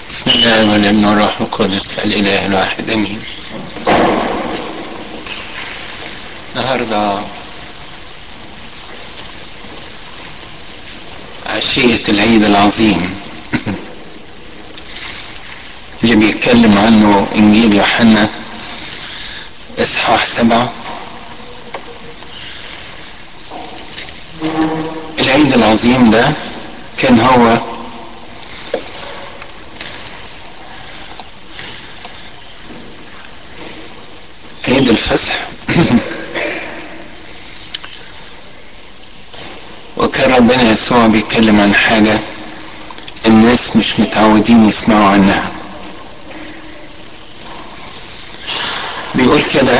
بسم الله والابن والروح القدس الاله الواحد امين النهارده عشية العيد العظيم اللي بيتكلم عنه انجيل يوحنا اصحاح سبعة العيد العظيم ده كان هو عيد الفصح وكان ربنا يسوع بيتكلم عن حاجة الناس مش متعودين يسمعوا عنها بيقول كده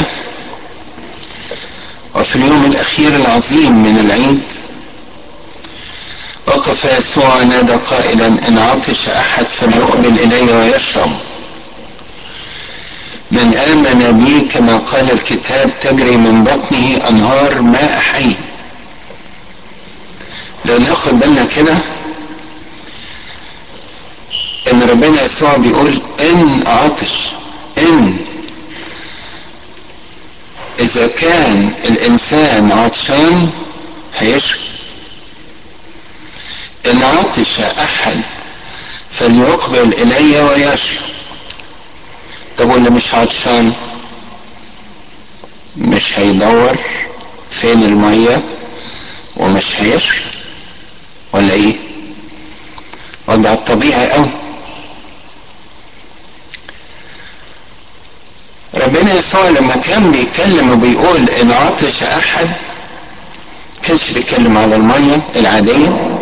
وفي اليوم الأخير العظيم من العيد وقف يسوع نادى قائلا إن عطش أحد فليقبل إلي ويشرب من آمن بي كما قال الكتاب تجري من بطنه أنهار ماء حي لو ناخد بالنا كده ان ربنا يسوع بيقول ان عطش ان اذا كان الانسان عطشان هيشرب ان عطش احد فليقبل الي ويشرب طب واللي مش عطشان مش هيدور فين الميه ومش هيشرب ولا ايه وضع الطبيعي قوي ربنا يسوع لما كان بيتكلم وبيقول ان عطش احد كانش بيتكلم على الميه العاديه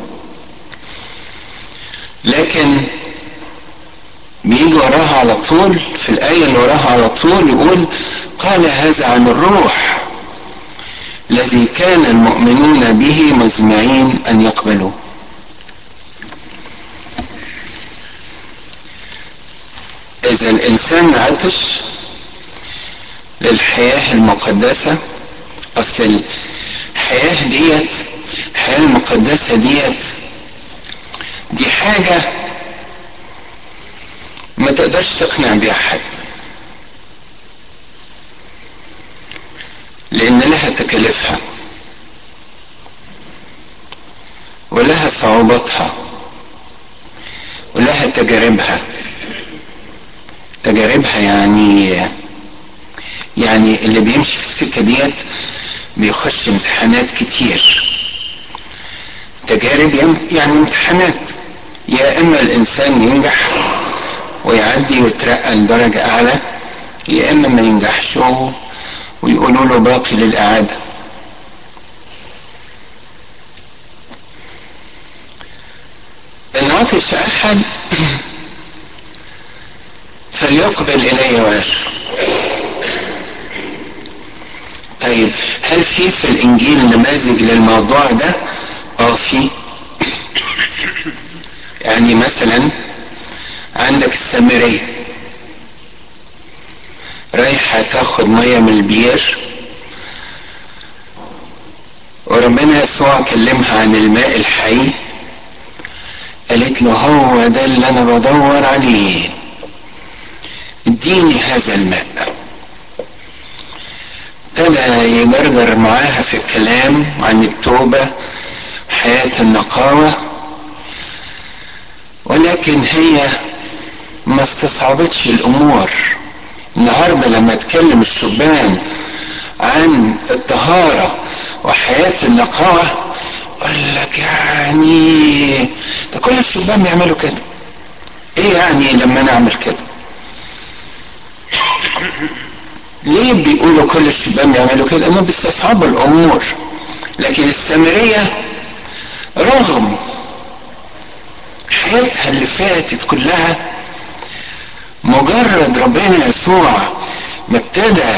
لكن بيجي وراها على طول في الآية اللي وراها على طول يقول قال هذا عن الروح الذي كان المؤمنون به مزمعين أن يقبلوه إذا الإنسان عطش للحياة المقدسة أصل الحياة ديت الحياة المقدسة ديت دي حاجة ما تقدرش تقنع بيها حد لأن لها تكاليفها ولها صعوباتها ولها تجاربها تجاربها يعني يعني اللي بيمشي في السكة ديت بيخش امتحانات كتير تجارب يعني امتحانات يا اما الانسان ينجح ويعدي ويترقى لدرجة اعلى يا اما ما ينجحش ويقولوا له باقي للاعادة ان عطش احد فليقبل الي ويشرب طيب هل في في الانجيل نماذج للموضوع ده اه في يعني مثلا عندك السامرية رايحة تاخد مية من البير وربنا يسوع كلمها عن الماء الحي قالت له هو ده اللي انا بدور عليه اديني هذا الماء ابتدى يجرجر معاها في الكلام عن التوبة حياة النقاوة ولكن هي ما استصعبتش الامور النهارده لما تكلم الشبان عن الطهارة وحياة النقاوة يقول لك يعني ده كل الشبان بيعملوا كده ايه يعني لما نعمل كده ليه بيقولوا كل الشبان بيعملوا كده انهم بيستصعبوا الامور لكن السامرية رغم حياتها اللي فاتت كلها مجرد ربنا يسوع ما ابتدى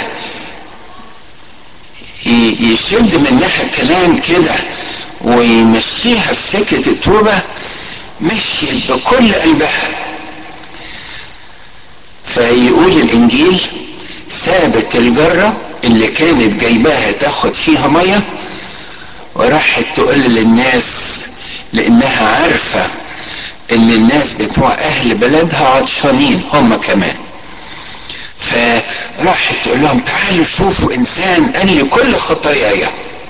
يشد منها كلام كده ويمشيها في سكة التوبة مشيت بكل قلبها فيقول الانجيل سابت الجرة اللي كانت جايباها تاخد فيها مية وراحت تقول للناس لانها عارفة ان الناس بتوع اهل بلدها عطشانين هم كمان فراحت تقول لهم تعالوا شوفوا انسان قال لي كل خطاياي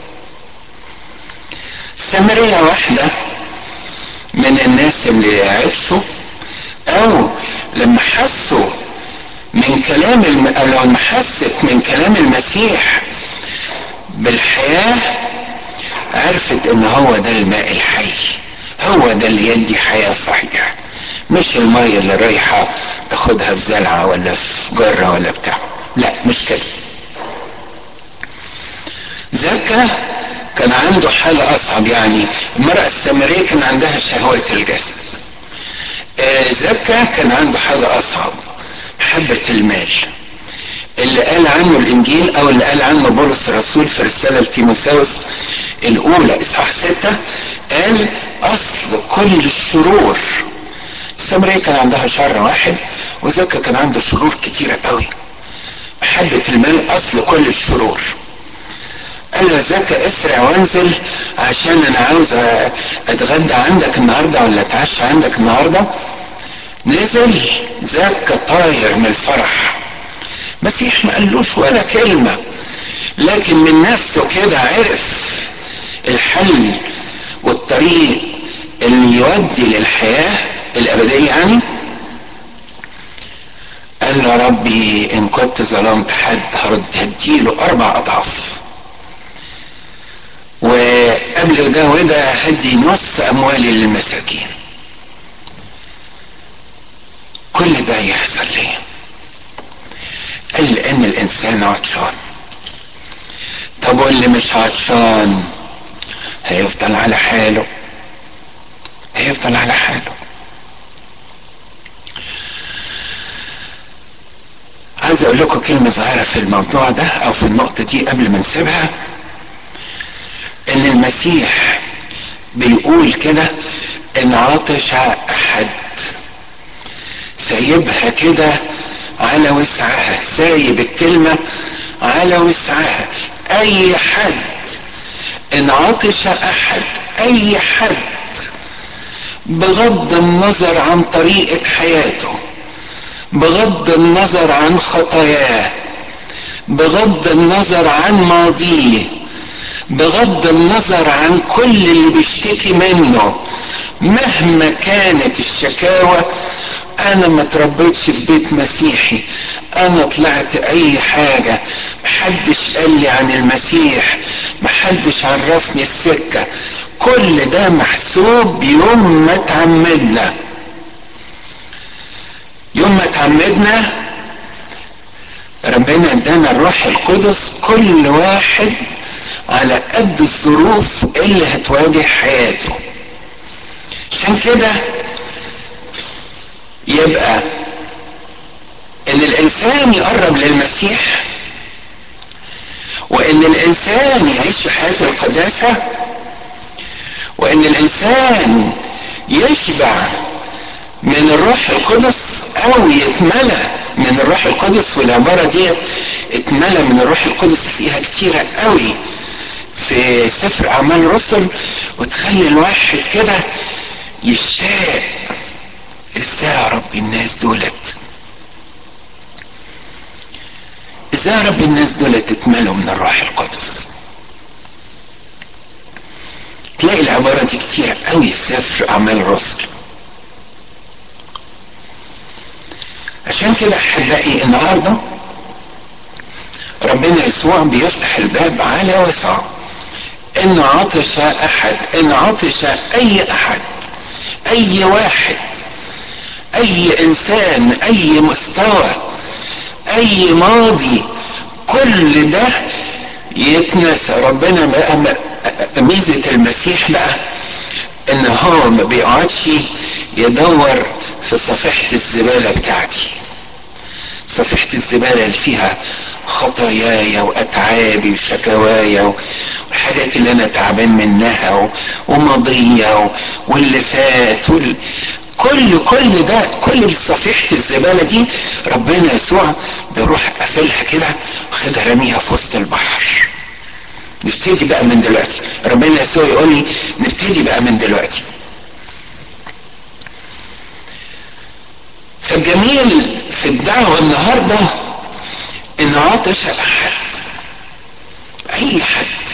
سامرية واحدة من الناس اللي عطشوا او لما حسوا من كلام الم... او لما حست من كلام المسيح بالحياة عرفت ان هو ده الماء الحي هو ده اللي يدي حياة صحيحة مش المية اللي رايحة تاخدها في زلعة ولا في جرة ولا بتاع لا مش كده زكا كان عنده حالة أصعب يعني المرأة السامرية كان عندها شهوات الجسد آه زكا كان عنده حاجة أصعب محبة المال اللي قال عنه الإنجيل أو اللي قال عنه بولس الرسول في رسالة لتيموثاوس الأولى إصحاح ستة قال أصل كل الشرور السامرية كان عندها شر واحد وزكا كان عنده شرور كتيرة قوي محبة المال أصل كل الشرور قال له زكا اسرع وانزل عشان انا عاوز اتغدى عندك النهارده ولا اتعشى عندك النهارده نزل زكا طاير من الفرح مسيح ما قالوش ولا كلمه لكن من نفسه كده عرف الحل والطريق اللي يودي للحياه الابديه يعني قال له يا ربي ان كنت ظلمت حد هرد هديله اربع اضعاف وقبل ده وده هدي نص اموالي للمساكين كل ده يحصل ليه قال لان الانسان عطشان طب واللي مش عطشان هيفضل على حاله هيفضل على حاله عايز اقول لكم كلمه صغيره في الموضوع ده او في النقطه دي قبل ما نسيبها ان المسيح بيقول كده ان عطش احد سايبها كده على وسعها سايب الكلمة على وسعها اي حد ان عطش احد اي حد بغض النظر عن طريقة حياته بغض النظر عن خطاياه بغض النظر عن ماضيه بغض النظر عن كل اللي بيشتكي منه مهما كانت الشكاوى انا ما تربيتش في بيت مسيحي انا طلعت اي حاجة محدش قال لي عن المسيح محدش عرفني السكة كل ده محسوب يوم ما تعمدنا يوم ما تعمدنا ربنا ادانا الروح القدس كل واحد على قد الظروف اللي هتواجه حياته عشان كده يبقى ان الانسان يقرب للمسيح وان الانسان يعيش في حياة القداسة وان الانسان يشبع من الروح القدس او يتملى من الروح القدس والعبارة دي اتملى من الروح القدس فيها كتيرة قوي في سفر اعمال الرسل وتخلي الواحد كده يشتاق ازاي يا رب الناس دولت ازاي يا رب الناس دولت اتملوا من الروح القدس تلاقي العبارة دي كتيرة قوي في سفر اعمال الرسل عشان كده احبائي النهارده ربنا يسوع بيفتح الباب على وسعه ان عطش احد ان عطش اي احد اي واحد اي انسان اي مستوى اي ماضي كل ده يتنسى ربنا بقى ميزة المسيح بقى ان هو ما بيقعدش يدور في صفيحة الزبالة بتاعتي صفيحة الزبالة اللي فيها خطاياي واتعابي وشكوايا والحاجات اللي انا تعبان منها وماضية واللي فات وال... كل كل ده كل صفيحة الزبالة دي ربنا يسوع بيروح قافلها كده واخدها راميها في وسط البحر نبتدي بقى من دلوقتي ربنا يسوع يقول لي نبتدي بقى من دلوقتي فالجميل في الدعوة النهاردة ان عطش احد اي حد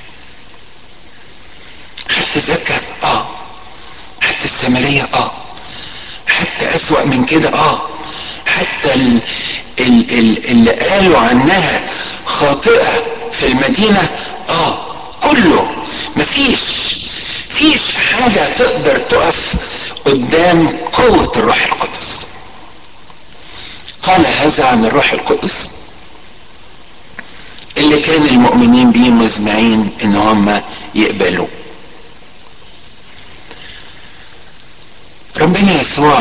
حتى زكا اه حتى السامرية اه حتى اسوأ من كده اه حتى ال ال ال اللي قالوا عنها خاطئة في المدينة اه كله مفيش فيش حاجة تقدر تقف قدام قوة الروح القدس قال هذا عن الروح القدس اللي كان المؤمنين بيه مزمعين ان هم يقبلوا ربنا يسوع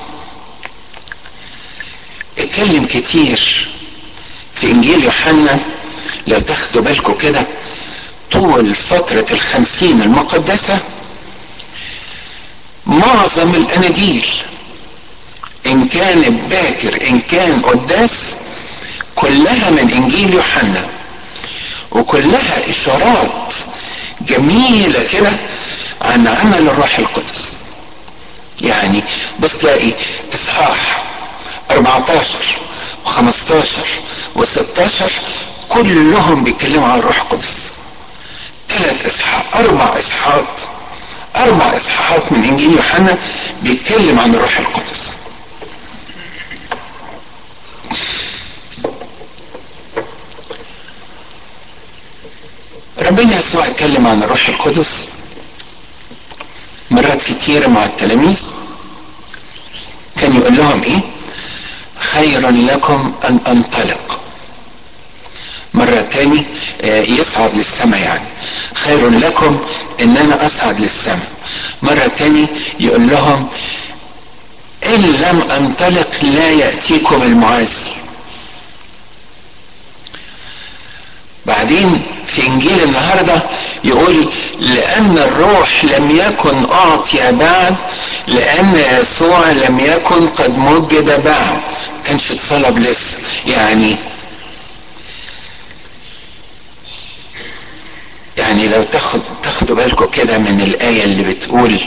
اتكلم كتير في انجيل يوحنا لو تاخدوا بالكم كده طول فترة الخمسين المقدسة معظم الاناجيل ان كان باكر ان كان قداس كلها من انجيل يوحنا وكلها اشارات جميلة كده عن عمل الروح القدس يعني بص تلاقي اصحاح 14 و15 و16 كلهم بيتكلموا عن الروح القدس ثلاث اصحاح اربع اصحاحات اربع اصحاحات من انجيل يوحنا بيتكلم عن الروح القدس ربنا يسوع اتكلم عن الروح القدس مرات كتيرة مع التلاميذ كان يقول لهم ايه خير لكم ان انطلق مرة تاني يصعد للسماء يعني خير لكم ان انا اصعد للسماء مرة تاني يقول لهم ان لم انطلق لا يأتيكم المعازي بعدين في انجيل النهارده يقول لان الروح لم يكن اعطي بعد لان يسوع لم يكن قد مجد بعد ما كانش اتصلب لسه يعني يعني لو تاخد تاخدوا بالكم كده من الايه اللي بتقول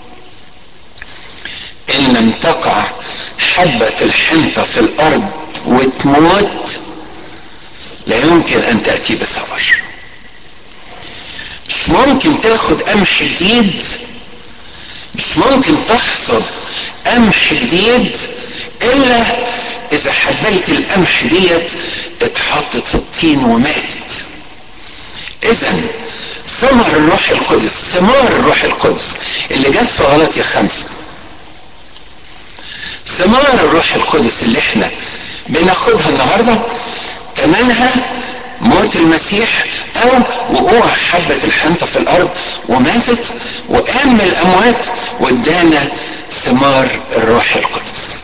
ان لم تقع حبه الحنطه في الارض وتموت لا يمكن ان تاتي بثمر مش ممكن تاخد قمح جديد مش ممكن تحصد قمح جديد الا اذا حبيت القمح ديت اتحطت في الطين وماتت اذا ثمر الروح القدس ثمار الروح القدس اللي جت في غلطية خمسة ثمار الروح القدس اللي احنا بناخدها النهارده ثمنها موت المسيح او وقوع حبة الحنطة في الارض وماتت وقام من الاموات وادانا ثمار الروح القدس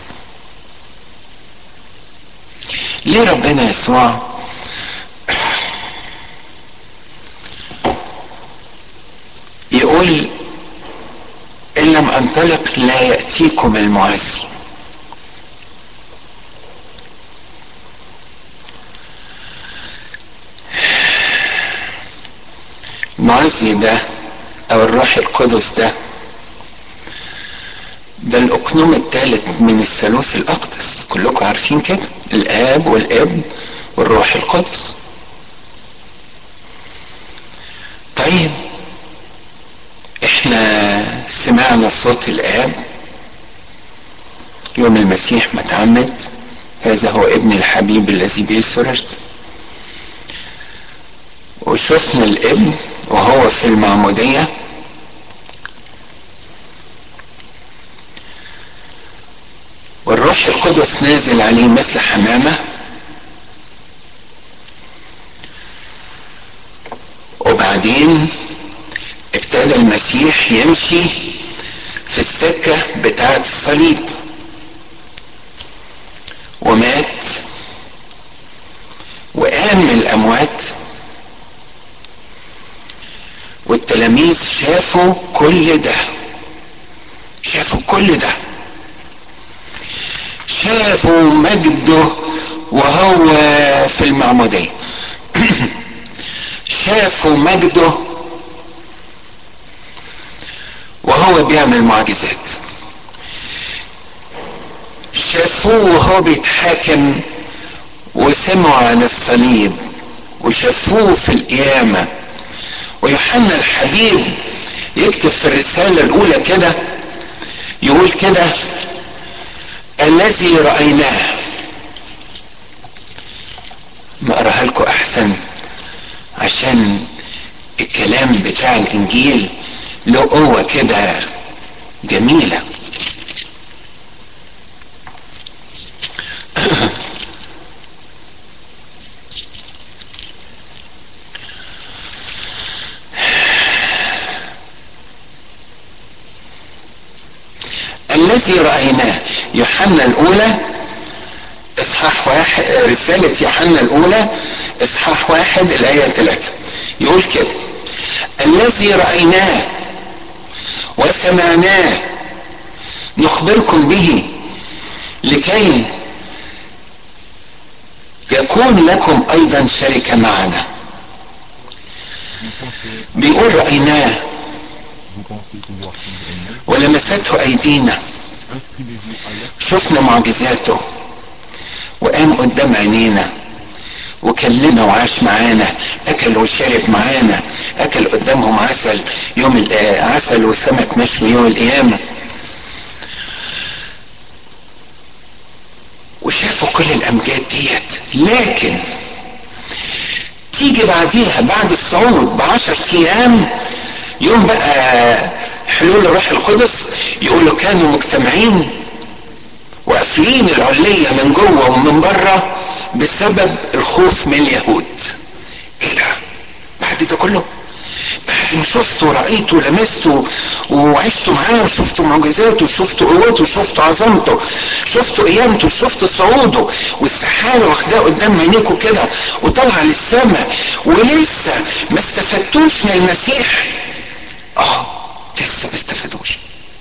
ليه ربنا يسوع يقول ان لم انطلق لا ياتيكم المعزي المعزي ده او الروح القدس ده ده الاقنوم الثالث من الثالوث الاقدس كلكم عارفين كده الاب والابن والروح القدس طيب احنا سمعنا صوت الاب يوم المسيح ما تعمد هذا هو ابن الحبيب الذي به سررت وشفنا الابن وهو في المعمودية والروح القدس نازل عليه مثل حمامة وبعدين ابتدى المسيح يمشي في السكة بتاعة الصليب ومات وقام من الأموات والتلاميذ شافوا كل ده شافوا كل ده شافوا مجده وهو في المعمودية شافوا مجده وهو بيعمل معجزات شافوه وهو بيتحاكم وسمعوا عن الصليب وشافوه في القيامة ويوحنا الحبيب يكتب في الرسالة الأولى كده يقول كده الذي رأيناه ما أراها لكم أحسن عشان الكلام بتاع الإنجيل له قوة كده جميلة الذي رأيناه يوحنا الأولى إصحاح واحد رسالة يوحنا الأولى إصحاح واحد الآية ثلاثة يقول كده الذي رأيناه وسمعناه نخبركم به لكي يكون لكم أيضا شركة معنا بيقول رأيناه ولمسته أيدينا شفنا معجزاته وقام قدام عينينا وكلمنا وعاش معانا اكل وشرب معانا اكل قدامهم عسل يوم عسل وسمك مشوي يوم القيامه وشافوا كل الامجاد ديت لكن تيجي بعديها بعد الصعود بعشر ايام يوم بقى حلول الروح القدس يقولوا كانوا مجتمعين وقافلين العلية من جوه ومن بره بسبب الخوف من اليهود ايه ده بعد ده كله بعد ما شفته ورأيته ولمسته وعشت معاه وشفت معجزاته وشفت قوته وشفت عظمته شفت قيامته وشفت صعوده والسحابة واخداه قدام عينيكوا كده وطلع للسماء ولسه ما استفدتوش من المسيح اه لسه ما استفادوش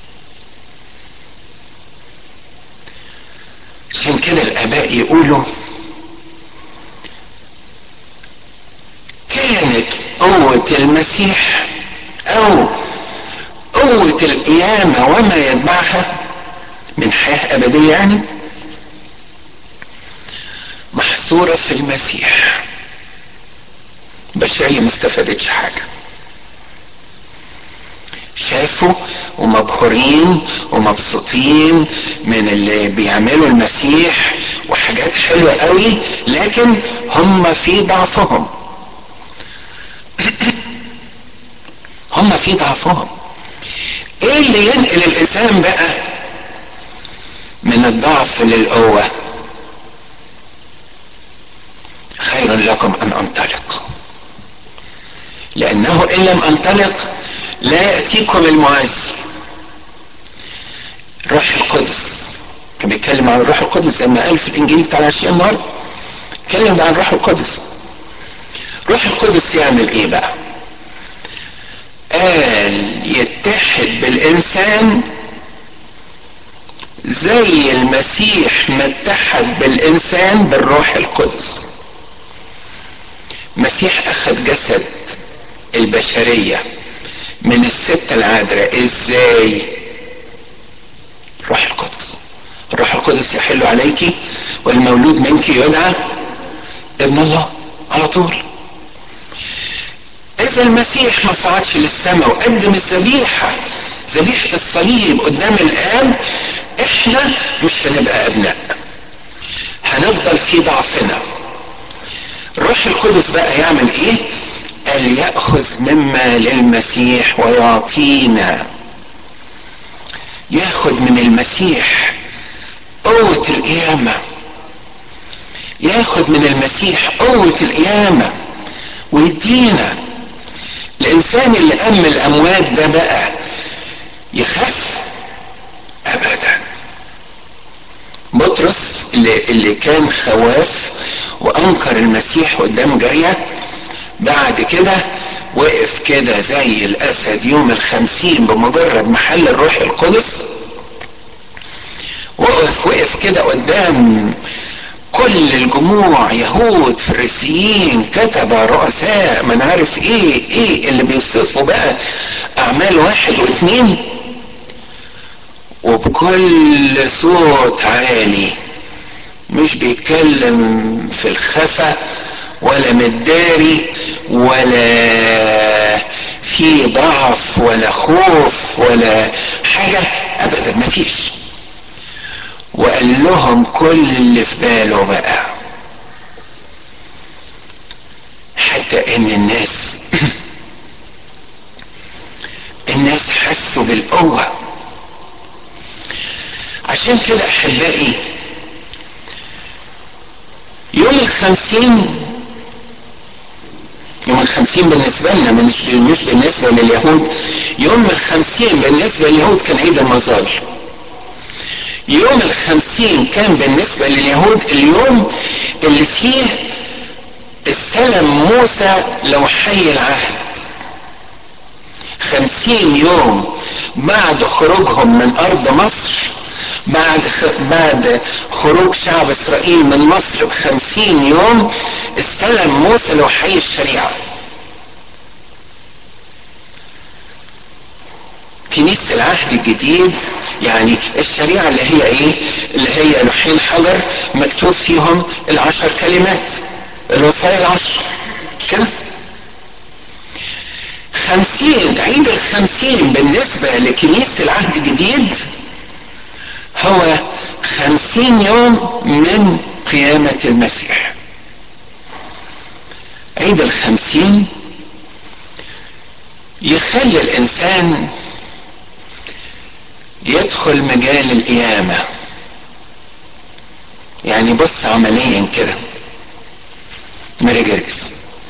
عشان كده الاباء يقولوا كانت قوة المسيح او قوة القيامة وما يتبعها من حياة ابدية يعني محصورة في المسيح بشرية ما استفادتش حاجة شافوا ومبهورين ومبسوطين من اللي بيعملوا المسيح وحاجات حلوة قوي لكن هم في ضعفهم هم في ضعفهم ايه اللي ينقل الانسان بقى من الضعف للقوة خير لكم ان انطلق لانه ان لم انطلق لا يأتيكم المعازي الروح القدس كان بيتكلم عن الروح القدس زي ما قال في الانجيل بتاع العشية النهارده اتكلم عن الروح القدس الروح القدس يعمل ايه بقى قال يتحد بالانسان زي المسيح ما اتحد بالانسان بالروح القدس المسيح اخذ جسد البشريه من الست العذراء ازاي الروح القدس الروح القدس يحل عليك والمولود منك يدعى ابن الله على طول اذا المسيح ما صعدش للسماء وقدم الذبيحه ذبيحه الصليب قدام الاب احنا مش هنبقى ابناء هنفضل في ضعفنا الروح القدس بقى يعمل ايه قال ياخذ مما للمسيح ويعطينا ياخد من المسيح قوه القيامه ياخد من المسيح قوه القيامه ويدينا الانسان اللي قام الاموات ده بقى يخاف ابدا بطرس اللي, اللي كان خواف وانكر المسيح قدام جاريه بعد كده وقف كده زي الاسد يوم الخمسين بمجرد محل الروح القدس وقف وقف كده قدام كل الجموع يهود فريسيين كتبة رؤساء من عارف ايه ايه اللي بيوصفوا بقى اعمال واحد واثنين وبكل صوت عالي مش بيتكلم في الخفا ولا مداري ولا في ضعف ولا خوف ولا حاجة ابدا مفيش وقال لهم كل اللي في باله بقى حتى ان الناس الناس حسوا بالقوة عشان كده احبائي يوم الخمسين يوم الخمسين بالنسبة لنا مش مش بالنسبة لليهود يوم الخمسين بالنسبة لليهود كان عيد المظال يوم الخمسين كان بالنسبة لليهود اليوم اللي فيه استلم موسى لوحي العهد خمسين يوم بعد خروجهم من أرض مصر بعد بعد خروج شعب إسرائيل من مصر بخمسين يوم استلم موسى لوحي الشريعة كنيسة العهد الجديد يعني الشريعة اللي هي ايه اللي هي لوحين حجر مكتوب فيهم العشر كلمات الوصايا العشر مش كده خمسين عيد الخمسين بالنسبة لكنيسة العهد الجديد هو خمسين يوم من قيامة المسيح عيد الخمسين يخلي الإنسان يدخل مجال القيامة يعني بص عمليا كده ماري جرجس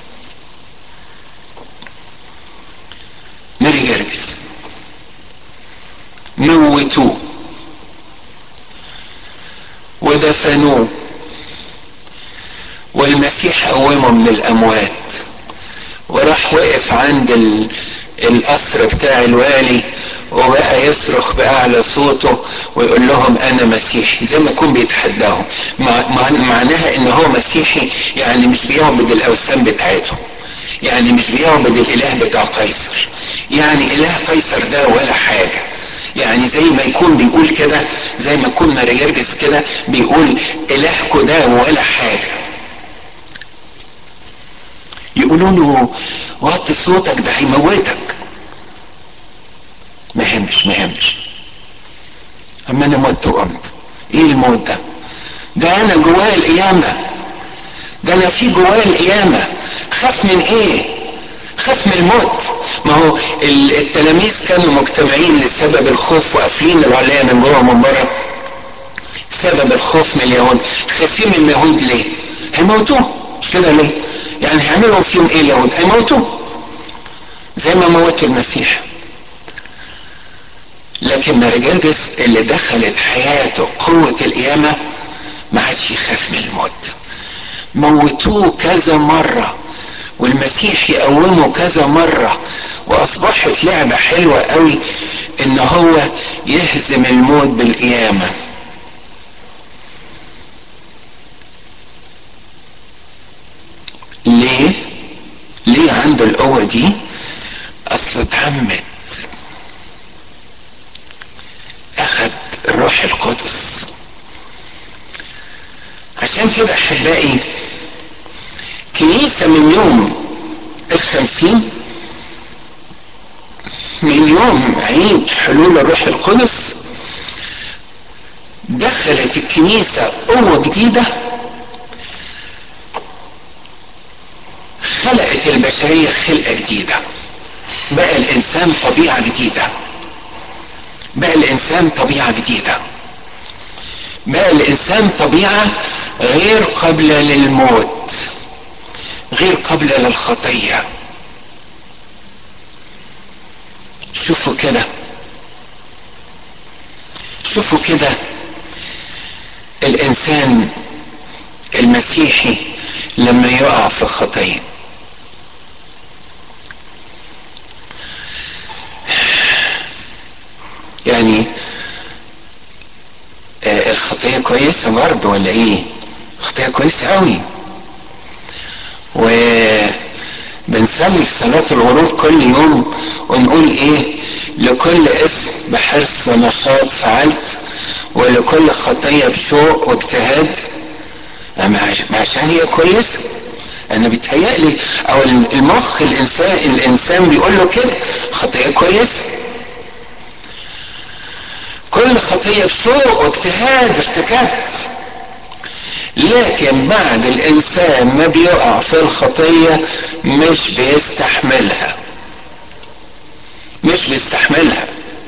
ماري جرجس موتوه ودفنوه والمسيح قومه من الاموات وراح وقف عند ال... القصر بتاع الوالي وبقى يصرخ بأعلى صوته ويقول لهم أنا مسيحي زي ما يكون بيتحداهم مع... مع... معناها إن هو مسيحي يعني مش بيعبد الأوثان بتاعتهم يعني مش بيعبد الإله بتاع قيصر يعني إله قيصر ده ولا حاجة يعني زي ما يكون بيقول كده زي ما يكون ماريجرجس كده بيقول إلهكو ده ولا حاجة يقولوا له وطي صوتك ده هيموتك ما يهمش ما يهمش اما انا مت وقمت ايه الموت ده ده انا جوايا القيامه ده انا في جوايا القيامه خاف من ايه خاف من الموت ما هو التلاميذ كانوا مجتمعين لسبب الخوف وقافلين العليا من جوه ومن بره سبب الخوف من اليهود خايفين من اليهود ليه هيموتوه مش كده ليه يعني هيعملوا فيهم ايه اليهود هيموتوه زي ما موتوا المسيح لكن مارجرجس اللي دخلت حياته قوة القيامة ما عادش يخاف من الموت موتوه كذا مرة والمسيح يقومه كذا مرة واصبحت لعبة حلوة قوي ان هو يهزم الموت بالقيامة ليه ليه عنده القوة دي اصله اتعمد اخذ الروح القدس عشان كده احبائي كنيسة من يوم الخمسين من يوم عيد حلول الروح القدس دخلت الكنيسة قوة جديدة خلقت البشرية خلقة جديدة بقى الإنسان طبيعة جديدة بقى الإنسان طبيعة جديدة بقى الإنسان طبيعة غير قابلة للموت غير قابلة للخطية شوفوا كده شوفوا كده الإنسان المسيحي لما يقع في خطيه يعني آه الخطيه كويسه برضه ولا ايه خطيه كويسه قوي وبنقول بنصلي في صلاة الغروب كل يوم ونقول ايه لكل اسم بحرص ونشاط فعلت ولكل خطية بشوق واجتهاد عشان هي كويسة انا بيتهيألي او المخ الانسان الانسان بيقول له كده خطية كويسة كل خطية بشوق واجتهاد ارتكبت لكن بعد الانسان ما بيقع في الخطية مش بيستحملها مش بيستحملها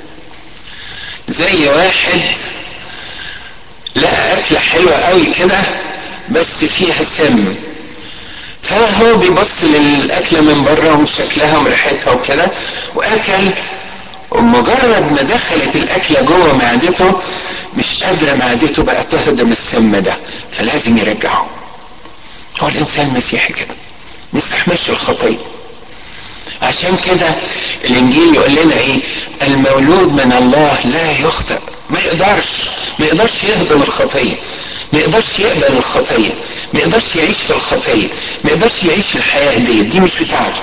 زي واحد لقى اكلة حلوة قوي كده بس فيها سم فهو بيبص للاكلة من بره ومن شكلها ومن ريحتها وكده واكل ومجرد ما دخلت الاكلة جوه معدته مش قادرة معدته بقى تهضم السم ده فلازم يرجعه هو الانسان مسيحي كده ما يستحملش الخطيه عشان كده الانجيل يقول لنا ايه المولود من الله لا يخطئ ما يقدرش ما يقدرش يهضم الخطيه ما يقدرش يقبل الخطيه ما يقدرش يعيش في الخطيه ما يقدرش يعيش في الحياه دي دي مش بتاعته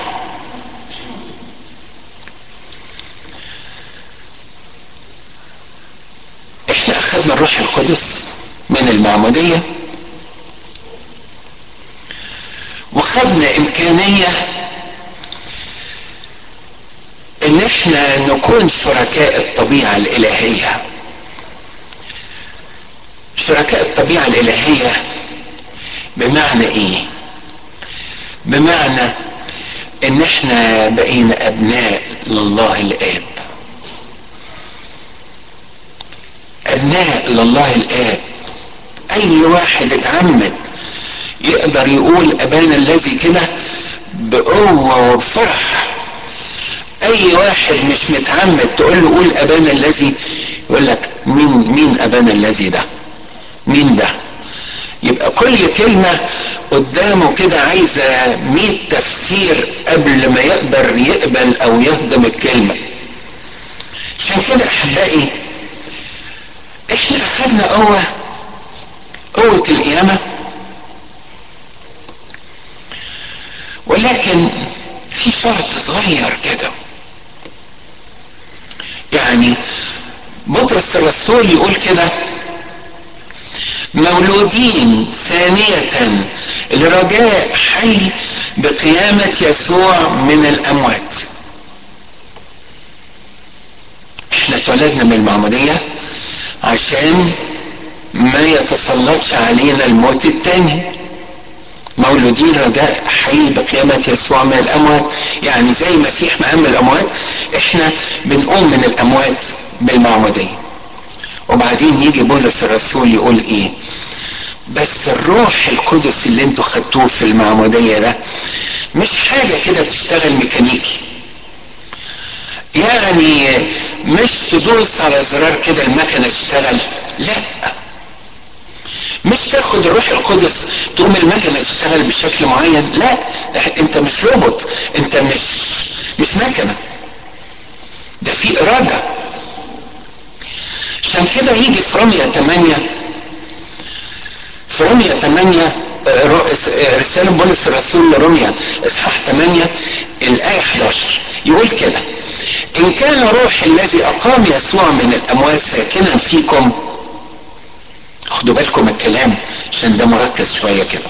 احنا اخذنا الروح القدس من المعموديه وخدنا امكانيه ان احنا نكون شركاء الطبيعة الالهية شركاء الطبيعة الالهية بمعنى ايه بمعنى ان احنا بقينا ابناء لله الاب ابناء لله الاب اي واحد اتعمد يقدر يقول ابانا الذي كده بقوة وبفرح اي واحد مش متعمد تقول له قول ابانا الذي يقول لك مين مين ابانا الذي ده مين ده يبقى كل كلمة قدامه كده عايزة مية تفسير قبل ما يقدر يقبل او يهضم الكلمة عشان كده احبائي احنا اخدنا قوة قوة القيامة ولكن في شرط صغير كده يعني بطرس الرسول يقول كده مولودين ثانية لرجاء حي بقيامة يسوع من الأموات احنا اتولدنا من المعمودية عشان ما يتسلطش علينا الموت التاني مولودين رجاء حي بقيامة يسوع من الأموات يعني زي المسيح ما قام من الأموات احنا بنقوم من الأموات بالمعمودية وبعدين يجي بولس الرسول يقول ايه بس الروح القدس اللي انتوا خدتوه في المعمودية ده مش حاجة كده بتشتغل ميكانيكي يعني مش تدوس على زرار كده المكنة تشتغل لا مش تاخد الروح القدس تقوم المكنه تشتغل بشكل معين لا انت مش روبوت انت مش مش مكنه ده في اراده عشان كده يجي في رمية 8 في رمية 8 رسالة بولس الرسول لرمية اصحاح 8 الآية 11 يقول كده إن كان روح الذي أقام يسوع من الأموات ساكنا فيكم خدوا بالكم الكلام عشان ده مركز شوية كده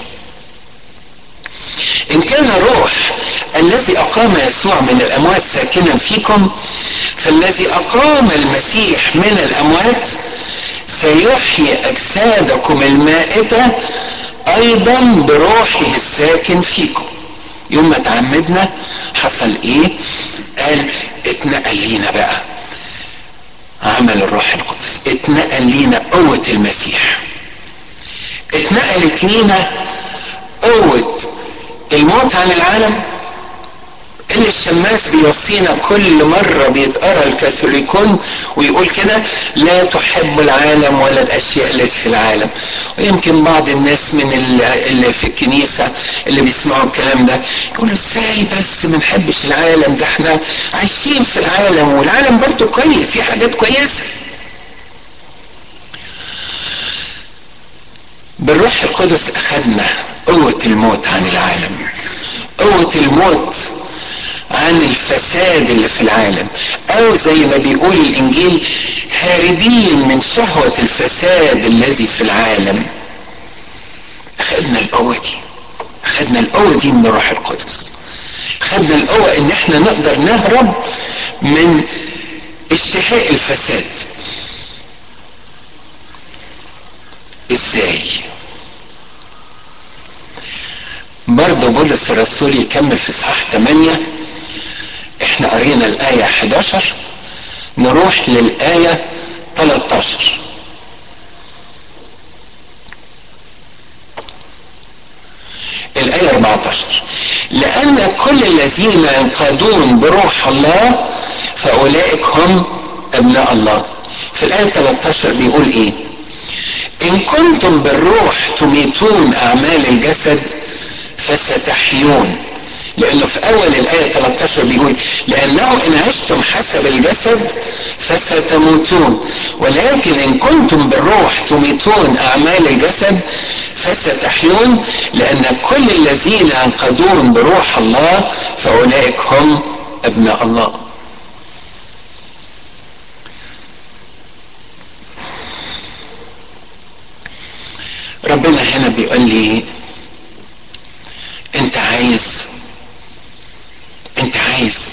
إن كان الروح الذي أقام يسوع من الأموات ساكنا فيكم فالذي أقام المسيح من الأموات سيحيي أجسادكم المائتة أيضا بروحه الساكن فيكم يوم ما تعمدنا حصل إيه؟ قال اتنقل لينا بقى عمل الروح القدس اتنقل لينا قوة المسيح اتنقلت لينا قوة الموت عن العالم اللي الشماس بيوصينا كل مرة بيتقرا الكاثوليكون ويقول كده لا تحب العالم ولا الأشياء التي في العالم ويمكن بعض الناس من اللي في الكنيسة اللي بيسمعوا الكلام ده يقولوا ازاي بس ما نحبش العالم ده احنا عايشين في العالم والعالم برضه كويس في حاجات كويسة بالروح القدس أخذنا قوة الموت عن العالم قوة الموت عن الفساد اللي في العالم او زي ما بيقول الانجيل هاربين من شهوة الفساد الذي في العالم اخدنا القوة دي اخدنا القوة دي من الروح القدس خدنا القوة ان احنا نقدر نهرب من اشتهاء الفساد ازاي برضه بولس الرسول يكمل في اصحاح 8 احنا قرينا الآية 11 نروح للآية 13 الآية 14 لأن كل الذين ينقادون بروح الله فأولئك هم أبناء الله في الآية 13 بيقول إيه إن كنتم بالروح تميتون أعمال الجسد فستحيون لأنه في أول الآية 13 بيقول لأنه إن عشتم حسب الجسد فستموتون ولكن إن كنتم بالروح تميتون أعمال الجسد فستحيون لأن كل الذين ينقضون بروح الله فأولئك هم أبناء الله ربنا هنا بيقول لي انت عايز انت عايز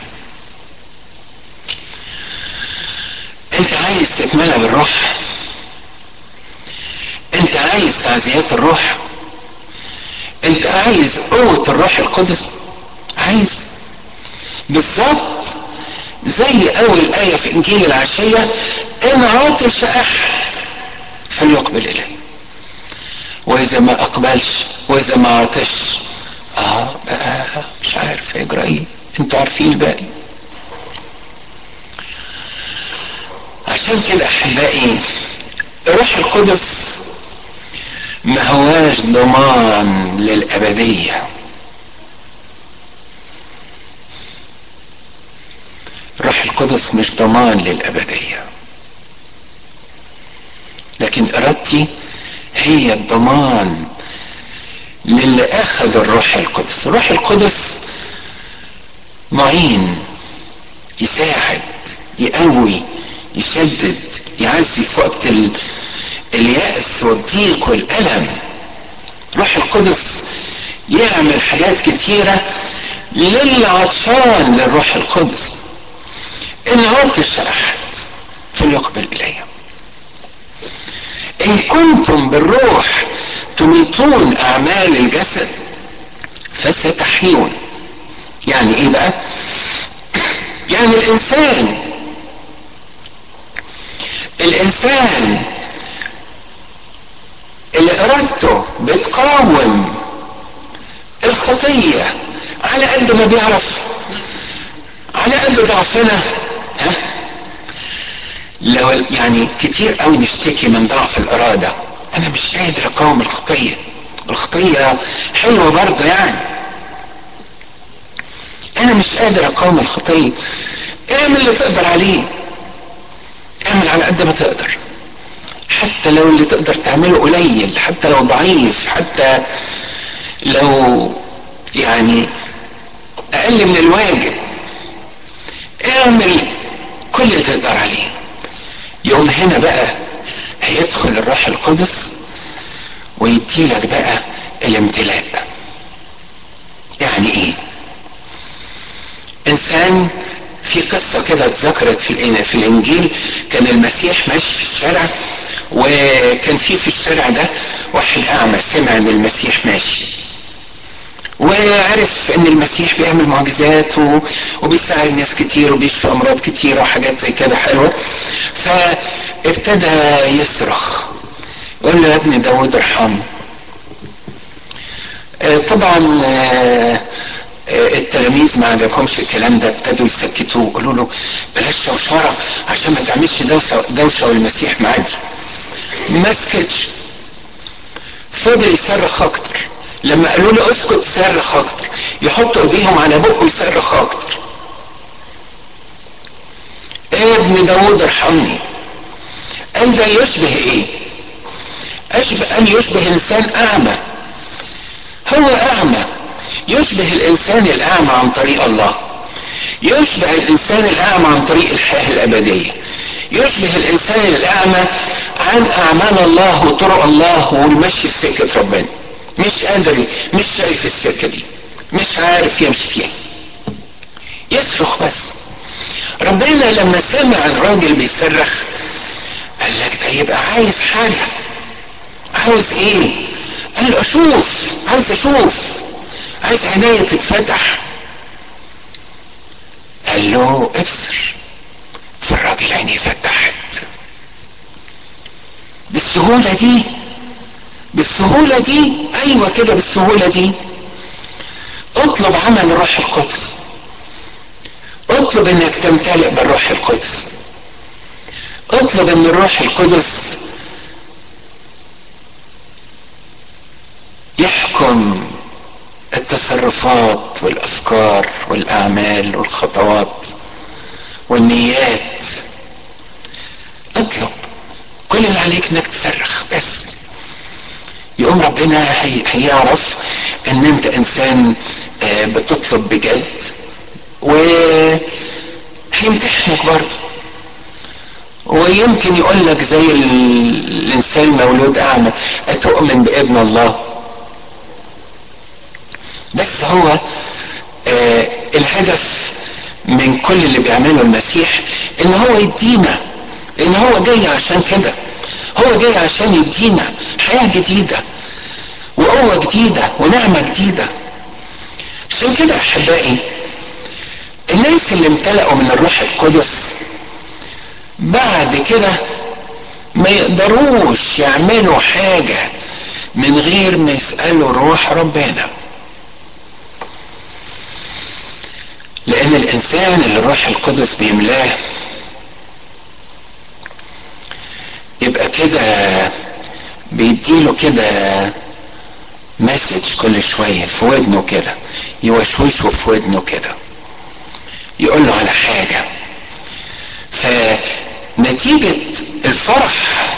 انت عايز تتملى بالروح انت عايز تعزيات الروح انت عايز قوة الروح القدس عايز بالظبط زي اول آية في انجيل العشية ان عطش احد فليقبل اليه واذا ما اقبلش واذا ما عطش اه بقى مش عارف يجرى ايه انتوا عارفين الباقي عشان كده احبائي الروح القدس ما هواش ضمان للابديه الروح القدس مش ضمان للابديه لكن ارادتي هي الضمان للي اخذ الروح القدس الروح القدس معين يساعد يقوي يشدد يعزي في وقت ال... اليأس والضيق والألم روح القدس يعمل حاجات كتيرة للعطشان للروح القدس إن عطش أحد فليقبل إلي إن كنتم بالروح تميتون أعمال الجسد فستحيون يعني إيه بقى؟ يعني الإنسان الإنسان اللي إرادته بتقاوم الخطية على قد ما بيعرف على قد ضعفنا ها لو يعني كتير قوي نشتكي من ضعف الإرادة أنا مش قادر أقاوم الخطية الخطية حلوة برضه يعني أنا مش قادر أقاوم الخطية اعمل اللي تقدر عليه اعمل على قد ما تقدر حتى لو اللي تقدر تعمله قليل حتى لو ضعيف حتى لو يعني اقل من الواجب اعمل كل اللي تقدر عليه يوم هنا بقى هيدخل الروح القدس ويديلك بقى الامتلاء يعني ايه انسان في قصه كده اتذكرت في في الانجيل كان المسيح ماشي في الشارع وكان في في الشارع ده واحد اعمى سمع ان المسيح ماشي وعرف ان المسيح بيعمل معجزات وبيساعد ناس كتير وبيشفي امراض كتيره وحاجات زي كده حلوه فابتدى يصرخ يقول له يا ابن داود ارحمني طبعا التلاميذ ما عجبهمش الكلام ده ابتدوا يسكتوه قالوا له بلاش شوشره عشان ما تعملش دوشه دوشه والمسيح معدي ما سكتش فضل يصرخ اكتر لما قالوا له اسكت صرخ اكتر يحطوا ايديهم على بقه يصرخ اكتر ايه ابن داود ارحمني قال ده يشبه ايه اشبه قال يشبه انسان اعمى هو اعمى يشبه الانسان الاعمى عن طريق الله يشبه الانسان الاعمى عن طريق الحياه الابديه يشبه الانسان الاعمى عن اعمال الله وطرق الله والمشي في سكه ربنا مش قادر مش شايف السكه دي مش عارف يمشي فيها يصرخ بس ربنا لما سمع الراجل بيصرخ قال لك ده يبقى عايز حاجه عاوز ايه قال له اشوف عايز اشوف عايز عينيا تتفتح قال له ابصر فالراجل عينيه فتحت بالسهولة دي بالسهولة دي ايوه كده بالسهولة دي اطلب عمل الروح القدس اطلب انك تمتلئ بالروح القدس اطلب ان الروح القدس يحكم التصرفات والافكار والاعمال والخطوات والنيات اطلب كل اللي عليك انك تصرخ بس يقوم ربنا هي هيعرف ان انت انسان بتطلب بجد وهيمتحنك برضه ويمكن يقول لك زي الانسان مولود اعمى اتؤمن بابن الله بس هو آه الهدف من كل اللي بيعمله المسيح ان هو يدينا ان هو جاي عشان كده هو جاي عشان يدينا حياة جديدة وقوة جديدة ونعمة جديدة عشان كده احبائي الناس اللي امتلأوا من الروح القدس بعد كده ما يقدروش يعملوا حاجة من غير ما يسألوا روح ربنا لأن الإنسان اللي الروح القدس بيملاه يبقى كده بيديله كده مسج كل شوية في ودنه كده يوشوشه في ودنه كده يقول له على حاجة فنتيجة الفرح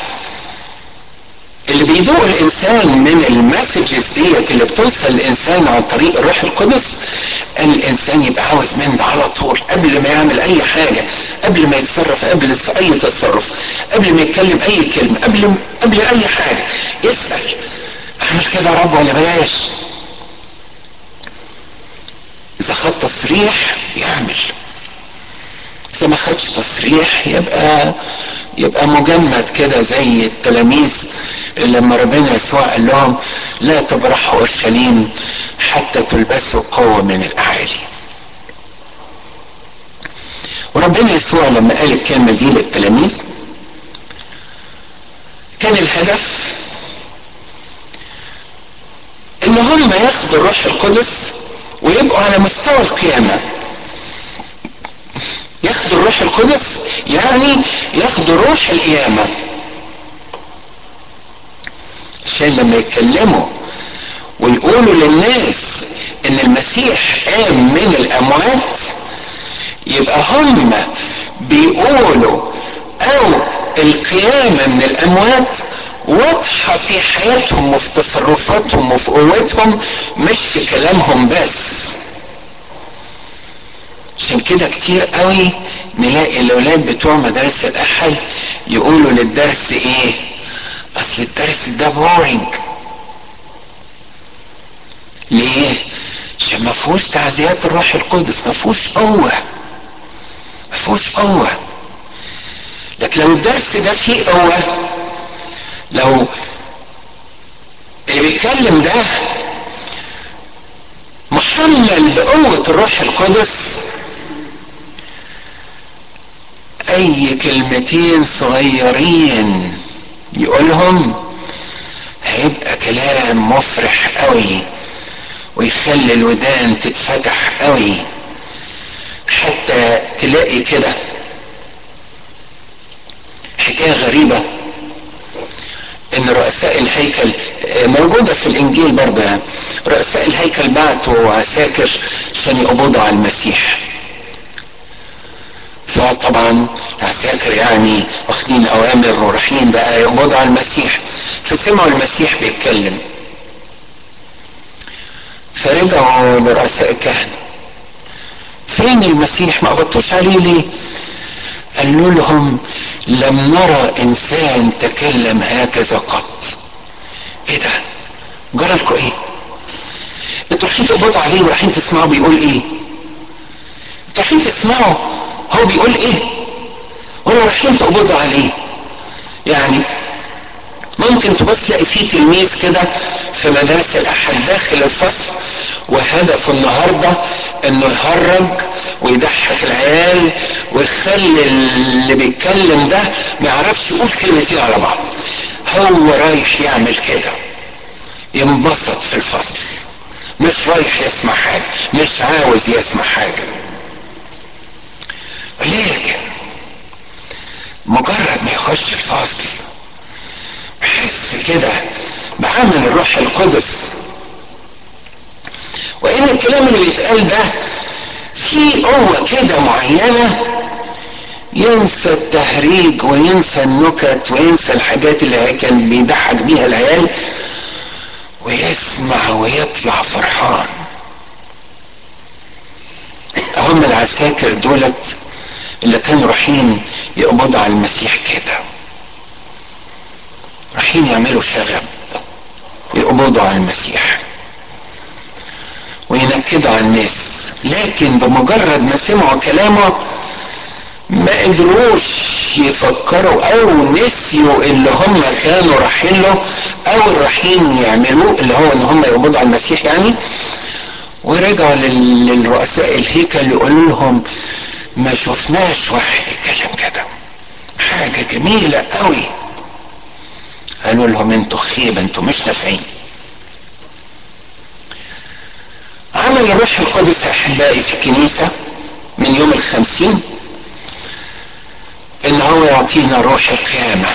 اللي بيدوق الانسان من المسجز ديت اللي بتوصل للانسان عن طريق الروح القدس الانسان يبقى عاوز من ده على طول قبل ما يعمل اي حاجه قبل ما يتصرف قبل اي تصرف قبل ما يتكلم اي كلمه قبل قبل اي حاجه يسال اعمل كده يا رب ولا بلاش اذا خد تصريح يعمل اذا ما خدش تصريح يبقى يبقى مجمد كده زي التلاميذ لما ربنا يسوع قال لهم لا تبرحوا اورشليم حتى تلبسوا قوه من الاعالي وربنا يسوع لما قال الكلمه دي للتلاميذ كان الهدف ان هم ياخدوا الروح القدس ويبقوا على مستوى القيامه ياخدوا الروح القدس يعني ياخدوا روح القيامة عشان لما يتكلموا ويقولوا للناس ان المسيح قام من الاموات يبقى هم بيقولوا او القيامة من الاموات واضحة في حياتهم وفي تصرفاتهم وفي قوتهم مش في كلامهم بس عشان كده كتير قوي نلاقي الاولاد بتوع مدارس الاحد يقولوا للدرس ايه اصل الدرس ده بورينج ليه عشان ما فيهوش تعزيات الروح القدس ما فيهوش قوه ما فيهوش قوه لكن لو الدرس ده فيه قوه لو اللي بيتكلم ده محمل بقوه الروح القدس اي كلمتين صغيرين يقولهم هيبقى كلام مفرح قوي ويخلي الودان تتفتح قوي حتى تلاقي كده حكاية غريبة ان رؤساء الهيكل موجودة في الانجيل برضه يعني رؤساء الهيكل بعتوا عساكر عشان يقبضوا على المسيح فطبعا العساكر يعني واخدين اوامر ورايحين بقى يقبضوا على المسيح فسمعوا المسيح بيتكلم فرجعوا لرؤساء الكهنة فين المسيح ما قبضتوش عليه ليه قالوا لهم لم نرى انسان تكلم هكذا قط ايه ده جرى لكم ايه انتوا رايحين تقبضوا عليه ورايحين تسمعوا بيقول ايه انتوا رايحين تسمعوا هو بيقول ايه ولا رايحين تقبضوا عليه يعني ممكن تبص تلاقي فيه تلميذ كده في مدارس الاحد داخل الفصل وهدفه النهارده انه يهرج ويضحك العيال ويخلي اللي بيتكلم ده ما يعرفش يقول كلمتين على بعض هو رايح يعمل كده ينبسط في الفصل مش رايح يسمع حاجه مش عاوز يسمع حاجه ولكن مجرد ما يخش الفصل يحس كده بعمل الروح القدس وان الكلام اللي بيتقال ده في قوة كده معينة ينسى التهريج وينسى النكت وينسى الحاجات اللي كان بيضحك بيها العيال ويسمع ويطلع فرحان هم العساكر دولت اللي كانوا رايحين يقبضوا على المسيح كده رايحين يعملوا شغب يقبضوا على المسيح وينكدوا على الناس لكن بمجرد ما سمعوا كلامه ما قدروش يفكروا او نسيوا اللي هم كانوا رايحين له او رايحين يعملوه اللي هو ان هم يقبضوا على المسيح يعني ورجعوا للرؤساء الهيكل يقولوا لهم ما شفناش واحد يتكلم كده حاجه جميله قوي قالوا لهم انتوا خيبه انتوا مش نافعين عمل الروح القدس احبائي في الكنيسه من يوم الخمسين ان هو يعطينا روح القيامه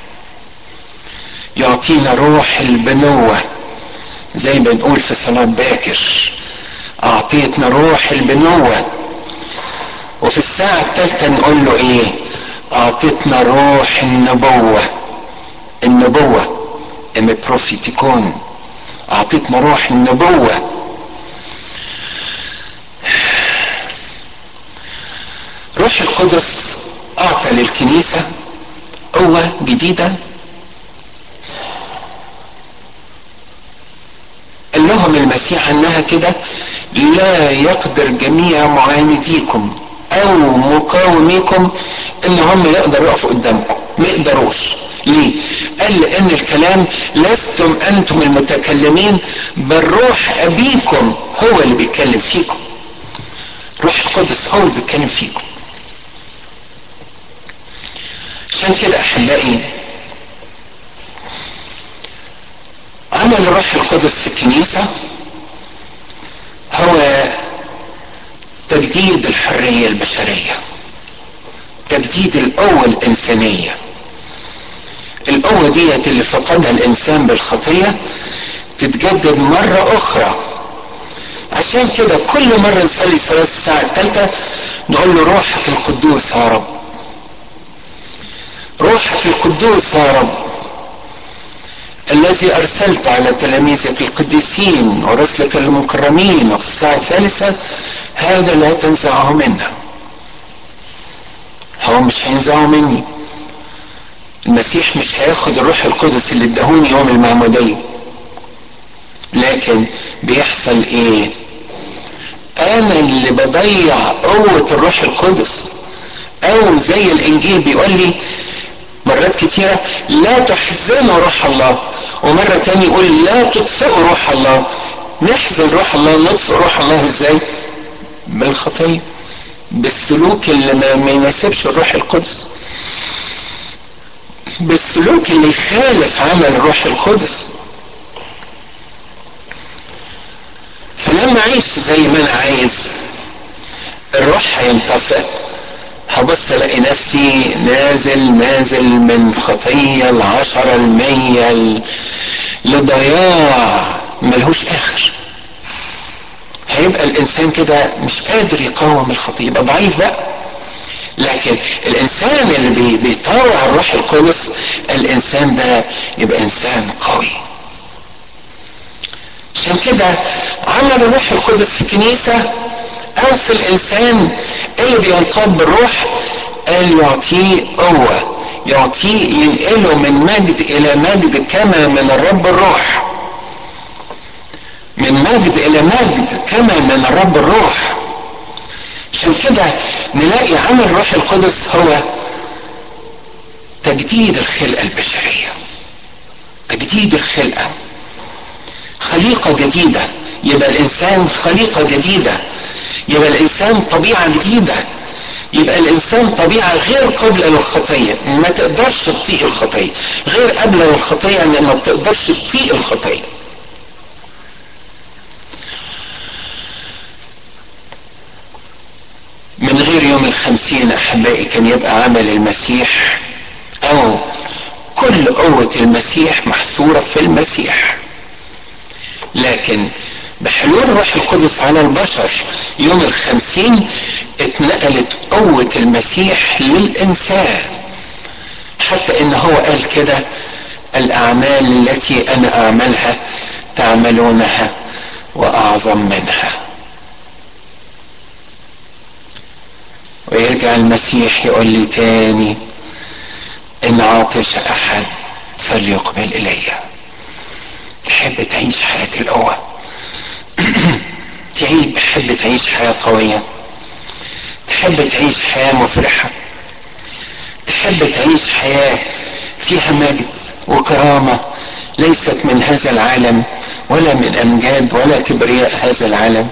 يعطينا روح البنوه زي ما بنقول في صلاه باكر اعطيتنا روح البنوه وفي الساعه الثالثه نقول له ايه اعطيتنا روح النبوه النبوه بروفيتيكون اعطيتنا روح النبوه روح القدس اعطى للكنيسه قوه جديده قال لهم المسيح عنها كده لا يقدر جميع معانديكم او مقاوميكم ان هم يقدروا يقفوا قدامكم ما يقدروش ليه قال لان الكلام لستم انتم المتكلمين بل روح ابيكم هو اللي بيتكلم فيكم روح القدس هو اللي بيتكلم فيكم عشان كده احبائي عمل الروح القدس في الكنيسه هو تجديد الحريه البشريه تجديد القوه الانسانيه القوه ديت اللي فقدها الانسان بالخطيه تتجدد مره اخرى عشان كده كل مره نصلي صلاه الساعه الثالثه نقول له روحك القدوس يا رب روحك القدوس يا رب الذي ارسلت على تلاميذك القديسين ورسلك المكرمين وفي الساعه الثالثه هذا لا تنزعه منا هو مش هينزعه مني المسيح مش هياخد الروح القدس اللي ادهوني يوم المعمودية لكن بيحصل ايه انا اللي بضيع قوة الروح القدس او زي الانجيل بيقول لي مرات كتيرة لا تحزنوا روح الله ومرة تاني يقول لا تطفئوا روح الله نحزن روح الله نطفئ روح الله ازاي بالخطية بالسلوك اللي ما يناسبش الروح القدس بالسلوك اللي يخالف عمل الروح القدس فلما اعيش زي ما انا عايز الروح هينطفئ هبص الاقي نفسي نازل نازل من خطية العشرة المية لضياع ملهوش اخر هيبقى الانسان كده مش قادر يقاوم الخطية يبقى ضعيف بقى لكن الانسان اللي بي بيطاوع الروح القدس الانسان ده يبقى انسان قوي عشان كده عمل الروح القدس في الكنيسة او في الانسان اللي بينقاد بالروح قال يعطيه قوة يعطيه ينقله من مجد الى مجد كما من الرب الروح من مجد الى مجد كما من الرب الروح عشان كده نلاقي عمل الروح القدس هو تجديد الخلقة البشرية تجديد الخلقة خليقة جديدة يبقى الإنسان خليقة جديدة يبقى الإنسان طبيعة جديدة يبقى الإنسان طبيعة غير قابلة للخطية ما تقدرش تطيق الخطية غير قابلة للخطية يعني ما تقدرش تطيق الخطية من غير يوم الخمسين أحبائي كان يبقى عمل المسيح أو كل قوة المسيح محصورة في المسيح لكن بحلول روح القدس على البشر يوم الخمسين اتنقلت قوة المسيح للإنسان حتى إن هو قال كده الأعمال التي أنا أعملها تعملونها وأعظم منها ويرجع المسيح يقول لي تاني إن عاطش أحد فليقبل إلي تحب تعيش حياة القوة تحب تعيش حياة قوية تحب تعيش حياة مفرحة تحب تعيش حياة فيها مجد وكرامة ليست من هذا العالم ولا من أمجاد ولا كبرياء هذا العالم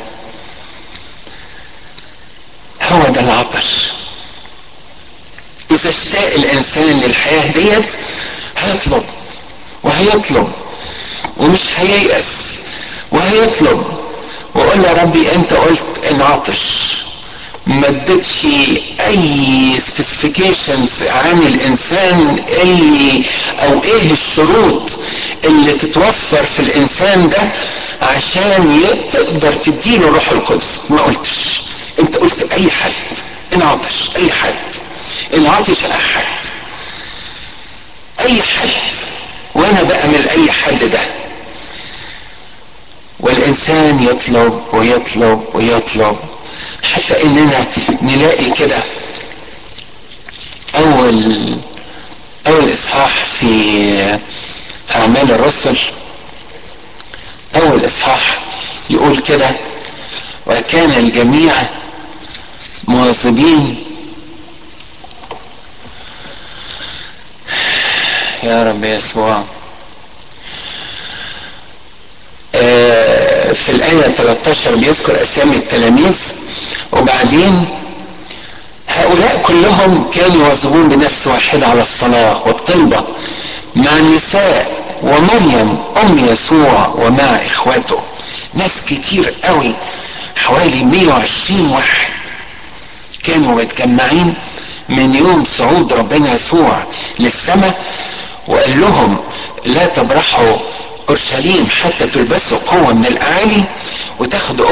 هو ده العطش إذا اشتاق الإنسان للحياة ديت هيطلب وهيطلب ومش هييأس وهيطلب وقول يا ربي انت قلت ان عطش ما اديتش اي سبيسيفيكيشنز عن الانسان اللي او ايه الشروط اللي تتوفر في الانسان ده عشان تقدر تديله روح القدس ما قلتش انت قلت اي حد ان عطش اي حد ان عطش احد اي حد وانا بأمل اي حد ده والإنسان يطلب ويطلب ويطلب حتى إننا نلاقي كده أول أول إصحاح في أعمال الرسل أول إصحاح يقول كده وكان الجميع مواظبين يا رب يسوع في الآية 13 بيذكر أسامي التلاميذ وبعدين هؤلاء كلهم كانوا يواظبون بنفس واحدة على الصلاة والطلبة مع النساء ومريم أم يسوع ومع إخوته ناس كتير قوي حوالي 120 واحد كانوا متجمعين من يوم صعود ربنا يسوع للسماء وقال لهم لا تبرحوا اورشليم حتى تلبسوا قوه من الاعالي وتاخدوا